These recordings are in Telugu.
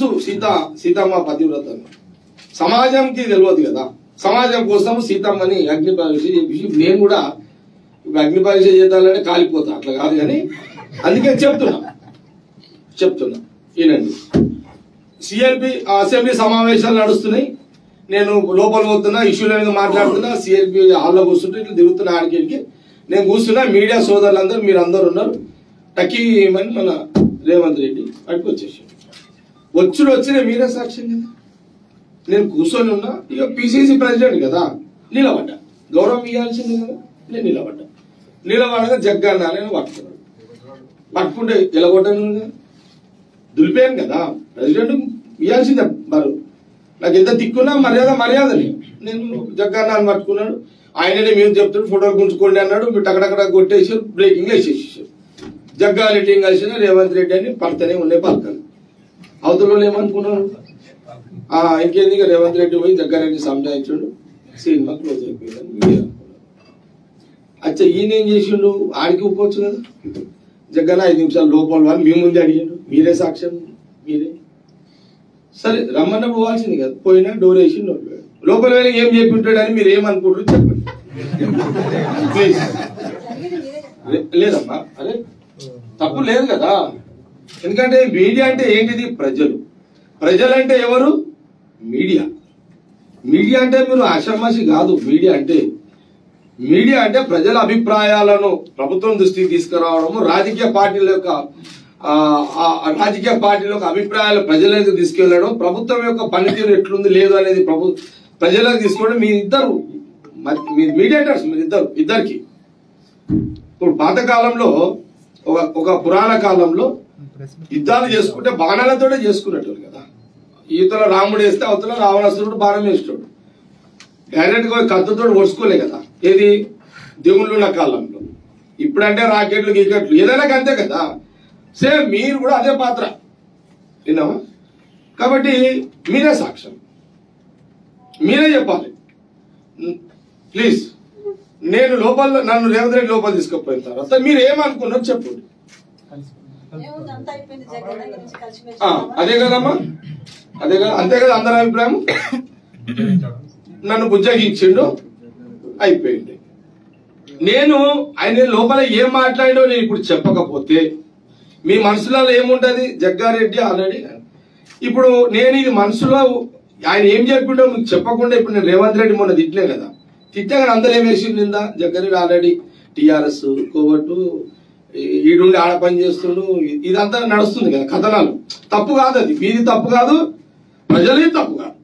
తెలుసు సీత సీతమ్మ పతివ్రత అని. సమాజంకి తెలియదు కదా సమాజం కోసం సీతమ్మని అగ్ని పరీక్ష చేపించి నేను కూడా ఇప్పుడు అగ్ని పరీక్ష చేద్దాలంటే కాలిపోతా అట్లా కాదు కానీ అందుకే చెప్తున్నా చెప్తున్నా ఈనండి సిఎల్పి అసెంబ్లీ సమావేశాలు నడుస్తున్నాయి నేను లోపల పోతున్నా ఇష్యూల మీద మాట్లాడుతున్నా సిఎల్పి హాల్లో కూర్చుంటే ఇట్లా తిరుగుతున్నా ఆడికి నేను కూర్చున్నా మీడియా సోదరులందరూ మీరు అందరు ఉన్నారు టకీమని మన రేవంత్ రెడ్డి అటుకు వచ్చేసి వచ్చుడు వచ్చిన మీరే సాక్ష్యం కదా నేను కూర్చొని ఉన్నా ఇక పిసిసి ప్రెసిడెంట్ కదా నిలబడ్డా గౌరవం ఇవ్వాల్సింది కదా నేను నిలబడ్డా నిలబడగా జగ్గాన్న అని పట్టుకున్నాడు పట్టుకుంటే ఎలగొట్టను కదా దులిపాను కదా ప్రెసిడెంట్ ఇవ్వాల్సిందే మరి నాకు ఎంత తిక్కున్నా మర్యాద మర్యాదని నేను జగ్గాన్న అని పట్టుకున్నాడు ఆయననే మీరు చెప్తాడు ఫోటోలు గుంజుకోండి అన్నాడు మీరు అక్కడక్కడ కొట్టేసి బ్రేకింగ్ వేసేసేసారు జగ్గారెడ్డి ఏం కలిసిన రేవంత్ రెడ్డి అని పడతనే ఉండే పలకాలి అవతల ఏమనుకున్నారు ఆ, ఇంకేంది ఇక రేవంత్ రెడ్డి పోయి జగ్గారెడ్డి సంజాయించాడు సినిమా క్లోజ్ అయిపోయిందని మీరు అనుకున్నారు అచ్చా ఈయన ఏం చేసిండు ఆడికి ఒప్పుకోవచ్చు కదా జగన్ ఐదు నిమిషాలు లోపల వాళ్ళు మీ ముందే అడిగాడు మీరే సాక్ష్యం మీరే సరే రమ్మన్న పోవాల్సింది కదా పోయినా డోర్ వేసి లోపల లోపల వెళ్ళి ఏం చెప్పి ఉంటాడని మీరు ఏమనుకుంటారు చెప్పండి ప్లీజ్ లే- లేదమ్మా అరే తప్పు లేదు కదా ఎందుకంటే మీడియా అంటే ఏంటిది ప్రజలు ప్రజలంటే ఎవరు మీడియా మీడియా అంటే మీరు ఆషామాషి కాదు మీడియా అంటే మీడియా అంటే ప్రజల అభిప్రాయాలను ప్రభుత్వం దృష్టికి తీసుకురావడము రాజకీయ పార్టీల యొక్క ఆ, ఆ రాజకీయ పార్టీల యొక్క అభిప్రాయాలు ప్రజలకు తీసుకెళ్లడం ప్రభుత్వం యొక్క పనితీరు ఎట్లుంది లేదు అనేది ప్రభు ప్రజలకు తీసుకోవడం మీ ఇద్దరు మ- మీ మీడియేటర్స్ మీరు ఇద్దరు ఇద్దరికి ఇప్పుడు పాతకాలంలో ఒక ఒక పురాణ కాలంలో యుద్ధాలు చేసుకుంటే బాణాలతోనే చేసుకునేటోళ్ళు కదా ఈతలో రాముడు వేస్తే అవతల రావణాసురుడు బాణం వేస్తాడు డైరెక్ట్ గా కత్తుతో ఒడుచుకోలే కదా ఏది దేవుళ్ళు ఉన్న కాలంలో ఇప్పుడంటే రాకెట్లు గీకెట్లు ఏదైనా అంతే కదా సేమ్ మీరు కూడా అదే పాత్ర విన్నావా కాబట్టి మీరే సాక్ష్యం మీరే చెప్పాలి ప్లీజ్ నేను లోపల నన్ను రేవంత్ రెడ్డి లోపల తీసుకుపోయిన తర్వాత మీరు ఏమనుకున్నారు చెప్పండి ఏముంది అంతా అయిపోయింది జగన్ దగ్గర నుంచి కలిసిమెలిసి ఆ, అదే కదమ్మా అదే కదా అంతే కదా అందరి అభిప్రాయం నన్ను బుజ్జగించిండు అయిపోయింది నేను ఆయన లోపల ఏం మాట్లాడో నేను ఇప్పుడు చెప్పకపోతే మీ మనసులో ఏముంటది జగ్గారెడ్డి ఆల్రెడీ ఇప్పుడు నేను ఇది మనసులో ఆయన ఏం చెప్పిండో మీకు చెప్పకుండా ఇప్పుడు నేను రేవంత్ రెడ్డి మొన్న తిట్లే కదా తిట్టే కానీ అందరూ ఏం వేసిండు నిందా జగ్గారెడ్డి ఆల్రెడీ టిఆర్ఎస్ కోవట్టు ఈ- ఈడుండి ఆడ పని చేస్తుండు ఇ- ఇదంతా నడుస్తుంది కదా కథనాలు తప్పు కాదు అది మీది తప్పు కాదు ప్రజలే తప్పు కాదు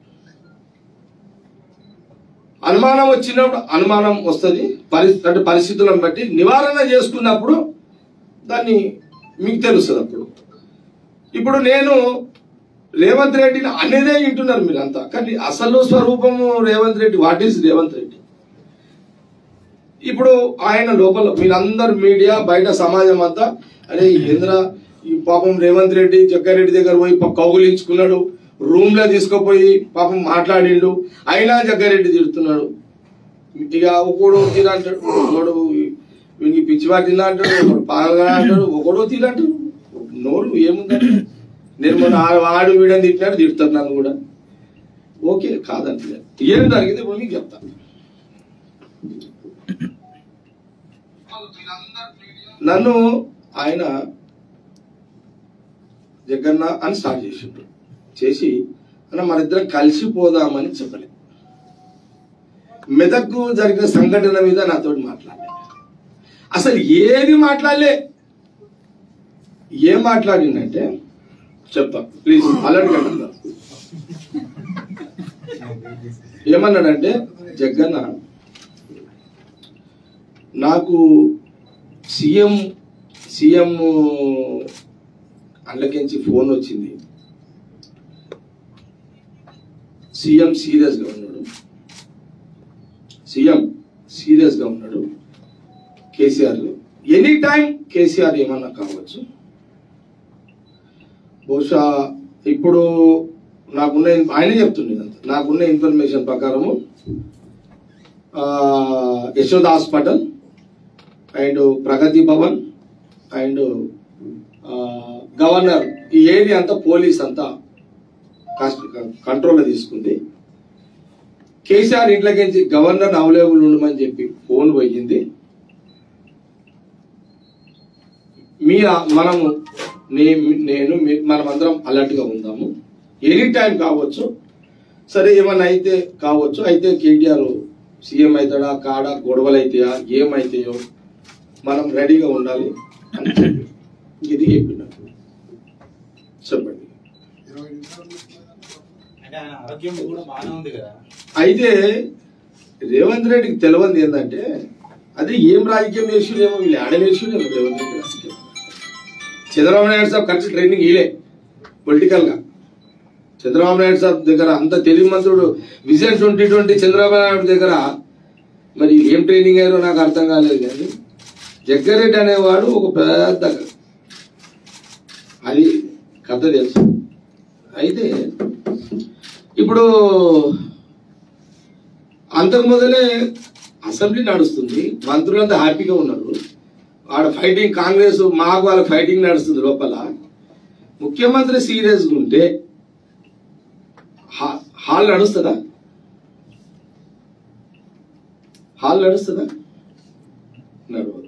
అనుమానం వచ్చినప్పుడు అనుమానం వస్తుంది పరిస్థితి అంటే పరిస్థితులను బట్టి నివారణ చేసుకున్నప్పుడు దాన్ని మీకు తెలుస్తుంది అప్పుడు ఇప్పుడు నేను రేవంత్ రెడ్డిని అనేదే వింటున్నారు మీరంతా కానీ అసలు స్వరూపము రేవంత్ రెడ్డి వాట్ ఈస్ రేవంత్ రెడ్డి ఇప్పుడు ఆయన లోపల మీరందరు మీడియా బయట సమాజం అంతా అరే ఏంద్ర ఈ పాపం రేవంత్ రెడ్డి జగ్గారెడ్డి దగ్గర పోయి ప- కౌగులించుకున్నాడు రూమ్ లో తీసుకుపోయి పాపం మాట్లాడిండు అయినా జగ్గారెడ్డి తిడుతున్నాడు ఇక ఒకడు తీరా అంటాడు ఒకడు వీనికి పిచ్చి పట్టిందా అంటాడు ఒకడు పాగా అంటాడు ఒకడు తీరా అంటాడు నోరు ఏముందంటే నేను మొన్న ఆ- వాడు వీడని తిట్టినాడు తిడతాను నన్ను కూడా ఓకే కాదంటే ఏం జరిగింది ఇప్పుడు మీకు చెప్తాను నన్ను ఆయన జగన్న అని స్టార్ట్ చేసిండు చేసి అన్న మనిద్దరం కలిసిపోదామని చెప్పలే మెదక్కు జరిగిన సంఘటన మీద నాతో మాట్లాడలే అసలు ఏది మాట్లాడలే ఏం మాట్లాడిందంటే చెప్తా ప్లీజ్ అలర్ట్ కండి ఏమన్నాడంటే జగన్న నాకు సీఎం సీఎం అందులోకించి ఫోన్ వచ్చింది సీఎం సీరియస్ గా ఉన్నాడు సీఎం సీరియస్ గా ఉన్నాడు కేసీఆర్ ఎనీ టైం కేసీఆర్ ఏమన్నా కావచ్చు బహుశా ఇప్పుడు నాకున్న ఆయనే చెప్తుండే ఇదంతా. నాకున్న ఇన్ఫర్మేషన్ ప్రకారము ఆ, Yashoda hospital and Pragathi Bhavan and ఆ, గవర్నర్ ఈ ఏరియా అంతా పోలీస్ అంతా కంట్రోల్లో తీసుకుంది కేసీఆర్ ఇంట్లోకించి గవర్నర్ అవైలబుల్ ఉండమని చెప్పి ఫోన్ పోయింది మీ మనము నే- నేను మీ- మనమందరం అలర్ట్ గా ఉందాము ఎనీ టైం కావచ్చు సరే ఏమన్నా అయితే కావచ్చు అయితే కేటీఆర్ సీఎం అవుతాడా కాడా గొడవలు అవుతాయా ఏమైతాయో మనం రెడీగా ఉండాలి అని చెప్పి ఇది చెప్పిన చెప్పండి అంటే ఆయన ఆరోగ్యం కూడా బాగానే ఉంది కదా అయితే రేవంత్ రెడ్డికి తెలియంది ఏంటంటే అదే ఏం రాజకీయం నేర్చుకునేమో వీళ్ళు ఆడ నేర్చుకునేమో రేవంత్ రెడ్డి రాజకీయం చంద్రబాబు నాయుడు సాబ్ ఖర్చు ట్రైనింగ్ ఇలే పొలిటికల్ గా చంద్రబాబు నాయుడు సాబ్ దగ్గర అంత తెలివి మంత్రుడు vision twenty twenty Chandrababu Naidu దగ్గర మరి ఏం ట్రైనింగ్ అయ్యారో నాకు అర్థం కాలేదు కానీ జగ్గారెడ్డి అనేవాడు ఒక పెద్ద అది కథ తెలుసు అయితే ఇప్పుడు అంతకు మొదలే అసెంబ్లీ నడుస్తుంది మంత్రులంతా హ్యాపీగా ఉన్నారు ఆడ ఫైటింగ్ కాంగ్రెస్ మాకు వాళ్ళ ఫైటింగ్ నడుస్తుంది లోపల ముఖ్యమంత్రి సీరియస్గా ఉంటే హా- హాల్ నడుస్తుందా హాల్ నడుస్తుందా నడవదు